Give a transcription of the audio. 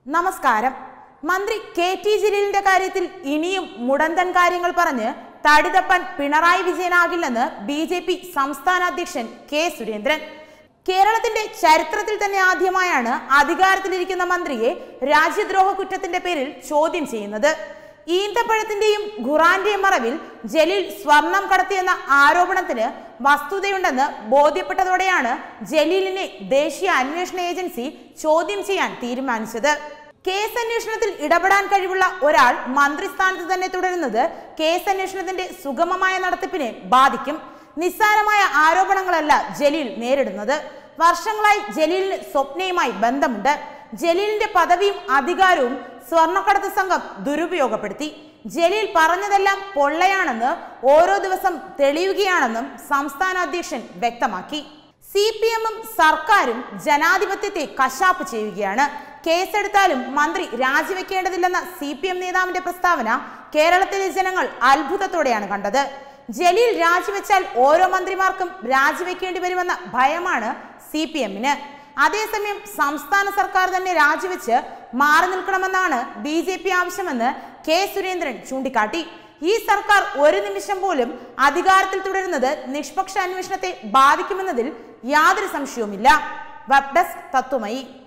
നമസ്കാരം മന്ത്രി K T ജലീലിന്റെ കാര്യത്തിൽ ഇനിയും മുടന്തൻ കാര്യങ്ങൾ പറഞ്ഞ് തടിതപ്പൻ പിണറായി വിജയനാകില്ലെന്ന് ബി ജെ പി സംസ്ഥാന അധ്യക്ഷൻ കെ സുരേന്ദ്രൻ കേരളത്തിന്റെ ചരിത്രത്തിൽ തന്നെ ആദ്യമായാണ് അധികാരത്തിലിരിക്കുന്ന മന്ത്രിയെ രാജ്യദ്രോഹ കുറ്റത്തിന്റെ പേരിൽ ചോദ്യം ചെയ്യുന്നത് ഈന്തപ്പഴത്തിന്റെയും ഖുറാന്റെയും മറവിൽ ജലീൽ സ്വർണം കടത്തിയെന്ന ആരോപണത്തിന് വസ്തുതയുണ്ടെന്ന് ബോധ്യപ്പെട്ടതോടെയാണ് ജലീലിനെ ദേശീയ അന്വേഷണ ഏജൻസി ചോദ്യം ചെയ്യാൻ തീരുമാനിച്ചത് കേസ് അന്വേഷണത്തിൽ ഇടപെടാൻ കഴിവുള്ള ഒരാൾ മന്ത്രിസ്ഥാനത്ത് തന്നെ തുടരുന്നത് കേസ് അന്വേഷണത്തിന്റെ സുഗമമായ നടത്തിപ്പിനെ ബാധിക്കും നിസ്സാരമായ ആരോപണങ്ങളല്ല ജലീൽ നേരിടുന്നത് വർഷങ്ങളായി ജലീലിന് സ്വപ്നയുമായി ബന്ധമുണ്ട് ജലീലിന്റെ പദവിയും അധികാരവും സ്വർണ്ണക്കടത്ത് സംഘം ദുരുപയോഗപ്പെടുത്തി ജലീൽ പറഞ്ഞതെല്ലാം പൊള്ളയാണെന്ന് ഓരോ ദിവസം തെളിയുകയാണെന്നും സംസ്ഥാന അധ്യക്ഷൻ വ്യക്തമാക്കി സി പി എമ്മും സർക്കാരും ജനാധിപത്യത്തെ കശാപ്പ് ചെയ്യുകയാണ് കേസെടുത്താലും മന്ത്രി രാജിവെക്കേണ്ടതില്ലെന്ന സി പി എം നേതാവിന്റെ പ്രസ്താവന കേരളത്തിലെ ജനങ്ങൾ അത്ഭുതത്തോടെയാണ് കണ്ടത് ജലീൽ രാജിവെച്ചാൽ ഓരോ മന്ത്രിമാർക്കും രാജിവെക്കേണ്ടി വരുമെന്ന ഭയമാണ് സി പി എമ്മിന് അതേസമയം സംസ്ഥാന സർക്കാർ തന്നെ രാജിവെച്ച് മാറി നിൽക്കണമെന്നാണ് ബി ജെ പി ആവശ്യമെന്ന് കെ സുരേന്ദ്രൻ ചൂണ്ടിക്കാട്ടി ഈ സർക്കാർ ഒരു നിമിഷം പോലും അധികാരത്തിൽ തുടരുന്നത് നിഷ്പക്ഷ അന്വേഷണത്തെ ബാധിക്കുമെന്നതിൽ യാതൊരു സംശയവുമില്ല വെബ് ഡെസ്ക് തത്വമയി